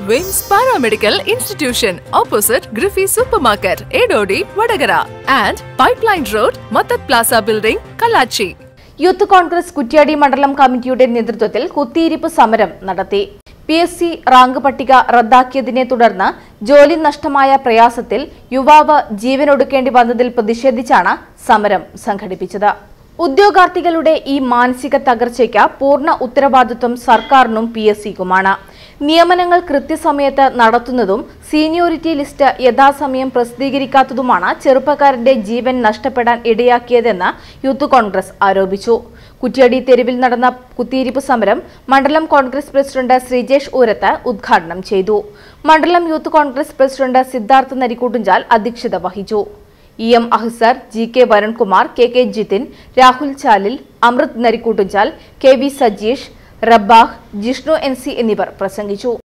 വിംസ് paramedical institution opposite ഗ്രിഫി super market Edodi Vadakara and pipeline road മത്തത് plaza building Kallachi youth Congress Kuttiadi മണ്ഡലം കമ്മിറ്റിയുടെ നേതൃത്വത്തിൽ കുത്തിയിരിപ്പ് സമരം നടത്തി പി എസ് സി റാങ്ക് പട്ടിക റദ്ദാക്കിയതിനെ തുടർന്ന് ജോലി നഷ്ടമായ പ്രയാസത്തിൽ യുവാവ് ജീവനൊടുക്കേണ്ടി വന്നതിൽ പ്രതിഷേധിച്ചാണ് സമരം സംഘടിപ്പിച്ചത് ഉദ്യോഗാർത്ഥികളുടെ ഈ മാനസിക തകർച്ചയ്ക്ക് പൂർണ്ണ ഉത്തരവാദിത്വം സർക്കാരിനും പി എസ് സിക്കുമാണ് നിയമനങ്ങൾ കൃത്യസമയത്ത് നടത്തുന്നതും സീനിയോറിറ്റി ലിസ്റ്റ് യഥാസമയം പ്രസിദ്ധീകരിക്കാത്തതുമാണ് ചെറുപ്പക്കാരന്റെ ജീവൻ നഷ്ടപ്പെടാൻ ഇടയാക്കിയതെന്ന് യൂത്ത് കോൺഗ്രസ് ആരോപിച്ചു കുറ്റ്യാടി തെരുവിൽ നടന്ന കുത്തിയിരിപ്പ് സമരം മണ്ഡലം കോൺഗ്രസ് പ്രസിഡന്റ് ശ്രീജേഷ് ഊരത്ത് ഉദ്ഘാടനം ചെയ്തു മണ്ഡലം യൂത്ത് കോൺഗ്രസ് പ്രസിഡന്റ് സിദ്ധാർത്ഥ നരിക്കൂട്ടുംചാൽ അധ്യക്ഷത വഹിച്ചു E M Ahsar G K Varunkumar K K Jithin Rahul Chalil Amrit Narikkoottumchal K V Sajeesh Rabbah Jishnu N C എന്നിവർ പ്രസംഗിച്ചു